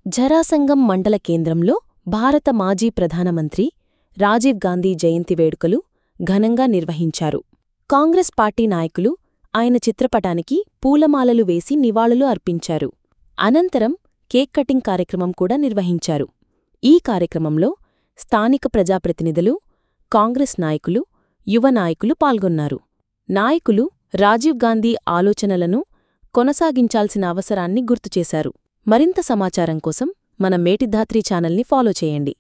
జరాసంగం మండల కేంద్రంలో భారత మాజీ ప్రధానమంత్రి రాజీవ్ గాంధీ జయంతి వేడుకలు ఘనంగా నిర్వహించారు కాంగ్రెస్ పార్టీ నాయకులు ఆయన చిత్రపటానికి పూలమాలలు వేసి నివాళులు అర్పించారు అనంతరం కేక్ కటింగ్ కార్యక్రమం కూడా నిర్వహించారు ఈ కార్యక్రమంలో స్థానిక ప్రజాప్రతినిధులు కాంగ్రెస్ నాయకులు యువ నాయకులు పాల్గొన్నారు నాయకులు రాజీవ్ గాంధీ ఆలోచనలను కొనసాగించాల్సిన అవసరాన్ని గుర్తుచేశారు మరింత సమాచారం కోసం మన మేటిధాత్రి ఛానల్ని ఫాలో చేయండి